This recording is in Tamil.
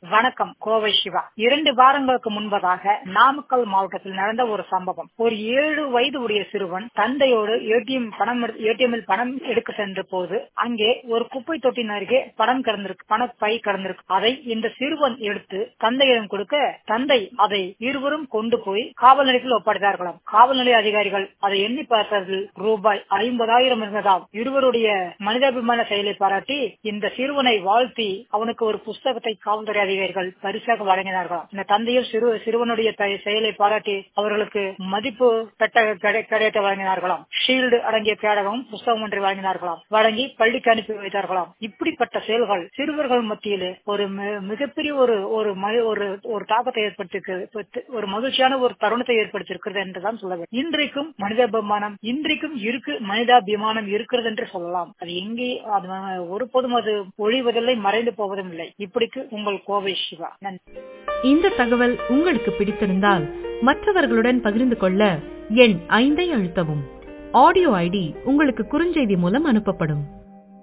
வணக்கம் கோவை சிவா இரண்டு வாரங்களுக்கு முன்பதாக நாமக்கல் மாவட்டத்தில் நடந்த ஒரு சம்பவம் ஒரு ஏழு வயது உடைய சிறுவன் தந்தையோடு ஏடிஎம் பணம் ஏடிஎம்மில் பணம் எடுக்க சென்ற போது அங்கே ஒரு குப்பை தொட்டின் அருகே பணம் கிடந்திருக்கு பணப்பை கிடந்திருக்கு அதை இந்த சிறுவன் எடுத்து தந்தையிடம் கொடுக்க தந்தை அதை இருவரும் கொண்டு போய் காவல் நிலையத்தில் ஒப்படைத்தார்களாம் காவல் நிலைய அதிகாரிகள் அதை எண்ணி பார்த்ததில் ரூபாய் ஐம்பதாயிரம் இருந்ததாம் இருவருடைய மனிதாபிமான செயலை பாராட்டி இந்த சிறுவனை வாழ்த்தி அவனுக்கு ஒரு புஸ்தகத்தை காவல்துறை அதிகாரிகள் பரிசாக வழங்கினார்களாம் இந்த தந்தையும் சிறு சிறுவனுடைய த- செயலை பாராட்டி அவர்களுக்கு மதிப்பு பெட்டக கிடை- கிடைக்க வழங்கினார்களாம் ஷீல்டு அடங்கிய பேடகம் புஸ்தகம் ஒன்றை வழங்கினார்களாம் வழங்கி பள்ளிக்கு அனுப்பி வைத்தார்களாம் இப்படிப்பட்ட செயல்கள் சிறுவர்கள் மத்தியிலே ஒரு மி- மிகப்பெரிய ஒரு ஒரு ம- ஒரு ஒரு தாக்கத்தை ஏற்படுத்தி ஒரு மகிழ்ச்சியான ஒரு தருணத்தை ஏற்படுத்தியிருக்கிறது என்றுதான் சொல்ல வேண்டும் இன்றைக்கும் மனிதாபிமானம் இன்றைக்கும் இருக்கு மனிதாபிமானம் இருக்கிறது என்று சொல்லலாம் அது எங்கே அது ஒருபோதும் அது ஒழிவதில்லை மறைந்து போவதும் இல்லை இப்படிக்கு உங்கள் கோவை சிவா நன்றி இந்த தகவல் உங்களுக்கு பிடித்திருந்தால் மற்றவர்களுடன் பகிர்ந்து கொள்ள எண் ஐந்தை அழுத்தவும் ஆடியோ ஐடி உங்களுக்கு குறுஞ்செய்தி மூலம் அனுப்பப்படும்